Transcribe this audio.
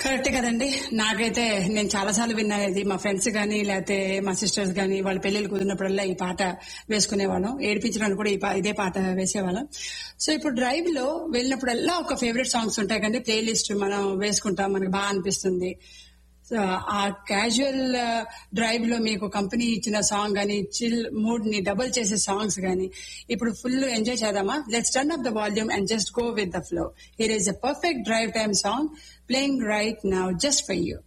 correct కదండి నాకైతే నేను చాలా సార్లు విన్నాను ఇది మా ఫ్రెండ్స్ కానీ లేకపోతే మా సిస్టర్స్ కానీ వాళ్ళ పెళ్లిళ్ళు కుదిరినప్పుడల్లా ఈ పాట వేసుకునేవాళ్ళం ఏడిపించడానికి కూడా ఈ పా- ఇదే పాట వేసేవాళ్ళం సో ఇప్పుడు డ్రైవ్ లో వెళ్ళినప్పుడల్లా ఒక ఫేవరెట్ సాంగ్స్ ఉంటాయి కండి ప్లే లిస్ట్ మనం వేసుకుంటాం మనకు బాగా అనిపిస్తుంది సో ఆ క్యాజువల్ డ్రైవ్ లో మీకు కంపెనీ ఇచ్చిన సాంగ్ గానీ చిల్ మూడ్ ని డబుల్ చేసే సాంగ్స్ గానీ ఇప్పుడు ఫుల్ ఎంజాయ్ చేద్దామా let's turn up the volume and just go with the flow here is a perfect drive time song playing right now just for you